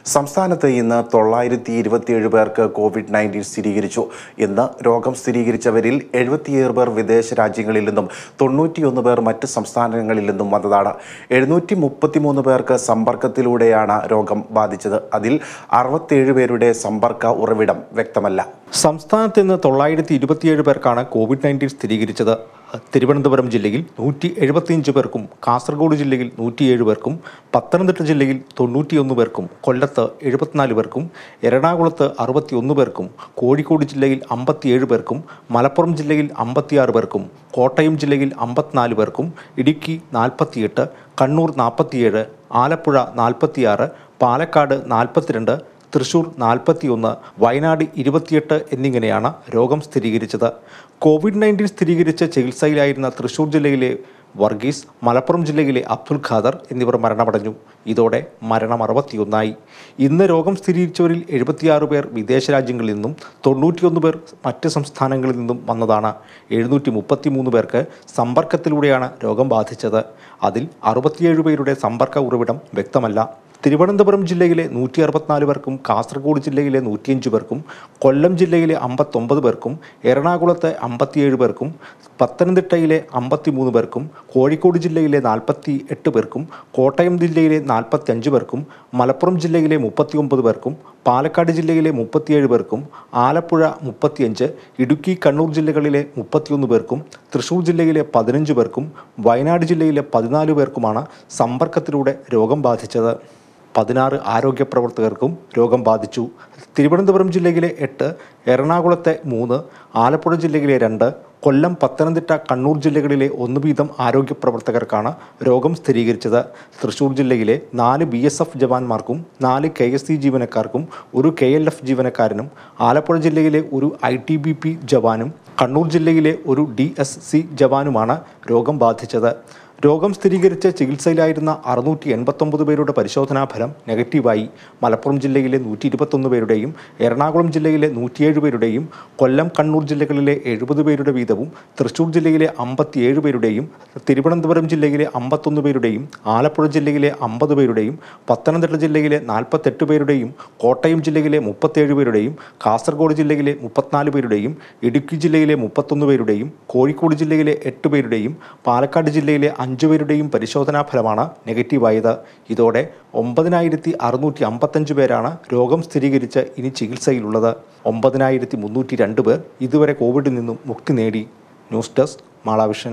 സംസ്ഥാനത്ത് ഇന്ന് തൊള്ളായിരത്തി ഇരുപത്തിയേഴ് പേർക്ക് കോവിഡ് നയൻറ്റീൻ സ്ഥിരീകരിച്ചു ഇന്ന് രോഗം സ്ഥിരീകരിച്ചവരിൽ എഴുപത്തിയേഴ് പേർ വിദേശ രാജ്യങ്ങളിൽ നിന്നും തൊണ്ണൂറ്റിയൊന്ന് പേർ മറ്റ് സംസ്ഥാനങ്ങളിൽ നിന്നും വന്നതാണ് എഴുന്നൂറ്റി മുപ്പത്തിമൂന്ന് പേർക്ക് സമ്പർക്കത്തിലൂടെയാണ് രോഗം ബാധിച്ചത് അതിൽ അറുപത്തിയേഴ് പേരുടെ സമ്പർക്ക ഉറവിടം വ്യക്തമല്ല സംസ്ഥാനത്ത് ഇന്ന് തൊള്ളായിരത്തി ഇരുപത്തിയേഴ് പേർക്കാണ് കോവിഡ് നയൻറ്റീൻ സ്ഥിരീകരിച്ചത് തിരുവനന്തപുരം ജില്ലയിൽ നൂറ്റി എഴുപത്തിയഞ്ച് പേർക്കും കാസർഗോഡ് ജില്ലയിൽ നൂറ്റിയേഴ് പേർക്കും പത്തനംതിട്ട ജില്ലയിൽ തൊണ്ണൂറ്റിയൊന്ന് പേർക്കും കൊല്ലത്ത് എഴുപത്തിനാല് പേർക്കും എറണാകുളത്ത് അറുപത്തിയൊന്ന് പേർക്കും കോഴിക്കോട് ജില്ലയിൽ അമ്പത്തിയേഴ് പേർക്കും മലപ്പുറം ജില്ലയിൽ അമ്പത്തിയാറ് പേർക്കും കോട്ടയം ജില്ലയിൽ അമ്പത്തിനാല് പേർക്കും ഇടുക്കി നാൽപ്പത്തിയെട്ട് കണ്ണൂർ നാൽപ്പത്തിയേഴ് ആലപ്പുഴ നാൽപ്പത്തിയാറ് പാലക്കാട് നാൽപ്പത്തിരണ്ട് തൃശൂർ നാൽപ്പത്തിയൊന്ന് വയനാട് ഇരുപത്തിയെട്ട് എന്നിങ്ങനെയാണ് രോഗം സ്ഥിരീകരിച്ചത് കോവിഡ് നയൻറ്റീൻ സ്ഥിരീകരിച്ച് ചികിത്സയിലായിരുന്ന തൃശൂർ ജില്ലയിലെ വർഗീസ് മലപ്പുറം ജില്ലയിലെ അബ്ദുൽ ഖാദർ എന്നിവർ മരണമടഞ്ഞു ഇതോടെ മരണം അറുപത്തിയൊന്നായി ഇന്ന് രോഗം സ്ഥിരീകരിച്ചവരിൽ എഴുപത്തിയാറ് പേർ വിദേശ രാജ്യങ്ങളിൽ നിന്നും തൊണ്ണൂറ്റിയൊന്ന് പേർ മറ്റ് സംസ്ഥാനങ്ങളിൽ നിന്നും വന്നതാണ് എഴുന്നൂറ്റി മുപ്പത്തിമൂന്ന് പേർക്ക് സമ്പർക്കത്തിലൂടെയാണ് രോഗം ബാധിച്ചത് അതിൽ അറുപത്തിയേഴ് പേരുടെ സമ്പർക്ക ഉറവിടം വ്യക്തമല്ല തിരുവനന്തപുരം ജില്ലയിലെ നൂറ്റി അറുപത്തിനാല് പേർക്കും കാസർഗോഡ് ജില്ലയിലെ നൂറ്റിയഞ്ച് പേർക്കും കൊല്ലം ജില്ലയിലെ അമ്പത്തൊമ്പത് പേർക്കും എറണാകുളത്തെ അമ്പത്തിയേഴ് പേർക്കും പത്തനംതിട്ടയിലെ അമ്പത്തിമൂന്ന് പേർക്കും കോഴിക്കോട് ജില്ലയിലെ നാൽപ്പത്തി എട്ട് പേർക്കും കോട്ടയം ജില്ലയിലെ നാൽപ്പത്തി അഞ്ച് പേർക്കും മലപ്പുറം ജില്ലയിലെ മുപ്പത്തിയൊമ്പത് പേർക്കും പാലക്കാട് ജില്ലയിലെ മുപ്പത്തിയേഴ് പേർക്കും ആലപ്പുഴ മുപ്പത്തിയഞ്ച് ഇടുക്കി കണ്ണൂർ ജില്ലകളിലെ മുപ്പത്തിയൊന്ന് പേർക്കും തൃശൂർ ജില്ലയിലെ പതിനഞ്ച് പേർക്കും വയനാട് ജില്ലയിലെ പതിനാല് പേർക്കുമാണ് സമ്പർക്കത്തിലൂടെ രോഗം ബാധിച്ചത് പതിനാറ് ആരോഗ്യ പ്രവർത്തകർക്കും രോഗം ബാധിച്ചു തിരുവനന്തപുരം ജില്ലയിലെ എട്ട് എറണാകുളത്തെ മൂന്ന് ആലപ്പുഴ ജില്ലയിലെ രണ്ട് കൊല്ലം പത്തനംതിട്ട കണ്ണൂർ ജില്ലകളിലെ ഒന്ന് വീതം ആരോഗ്യ പ്രവർത്തകർക്കാണ് രോഗം സ്ഥിരീകരിച്ചത് തൃശൂർ ജില്ലയിലെ നാല് ബി എസ് എഫ് ജവാന്മാർക്കും നാല് കെ എസ് സി ജീവനക്കാർക്കും ഒരു കെ എൽ എഫ് ജീവനക്കാരനും ആലപ്പുഴ ജില്ലയിലെ ഒരു ഐ ടി ബി പി ജവാനും കണ്ണൂർ ജില്ലയിലെ ഒരു ഡി എസ് സി ജവാനുമാണ് രോഗം ബാധിച്ചത് രോഗം സ്ഥിരീകരിച്ച് ചികിത്സയിലായിരുന്ന അറുന്നൂറ്റി എൺപത്തൊമ്പത് പേരുടെ പരിശോധനാ ഫലം നെഗറ്റീവായി മലപ്പുറം ജില്ലയിലെ നൂറ്റി ഇരുപത്തൊന്ന് പേരുടെയും എറണാകുളം ജില്ലയിലെ നൂറ്റിയേഴ് പേരുടെയും കൊല്ലം കണ്ണൂർ ജില്ലകളിലെ എഴുപത് പേരുടെ വീതവും തൃശൂർ ജില്ലയിലെ അമ്പത്തിയേഴ് പേരുടെയും തിരുവനന്തപുരം ജില്ലയിലെ അമ്പത്തൊന്ന് പേരുടെയും ആലപ്പുഴ ജില്ലയിലെ അമ്പത് പേരുടെയും പത്തനംതിട്ട ജില്ലയിലെ നാൽപ്പത്തെട്ട് പേരുടെയും കോട്ടയം ജില്ലയിലെ മുപ്പത്തേഴ് പേരുടെയും കാസർഗോഡ് ജില്ലയിലെ മുപ്പത്തിനാല് പേരുടെയും ഇടുക്കി ജില്ലയിലെ മുപ്പത്തൊന്ന് പേരുടെയും കോഴിക്കോട് ജില്ലയിലെ എട്ട് പേരുടെയും പാലക്കാട് ജില്ലയിലെ അഞ്ചു പേരുടെയും പരിശോധനാ ഫലമാണ് നെഗറ്റീവായത് ഇതോടെ ഒമ്പതിനായിരത്തി അറുന്നൂറ്റി അമ്പത്തഞ്ച് പേരാണ് രോഗം സ്ഥിരീകരിച്ച് ഇനി ചികിത്സയിലുള്ളത് ഒമ്പതിനായിരത്തി മുന്നൂറ്റി രണ്ട് പേർ ഇതുവരെ കോവിഡിൽ നിന്നും മുക്തി നേടി ന്യൂസ് ഡെസ്ക് മാളാവിഷൻ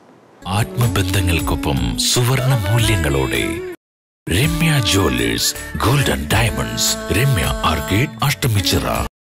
ആത്മബന്ധങ്ങൾക്കൊപ്പം സുവർണ മൂല്യങ്ങളോടെ Ramya jewellers golden diamonds Ramya arcade Ashtamichira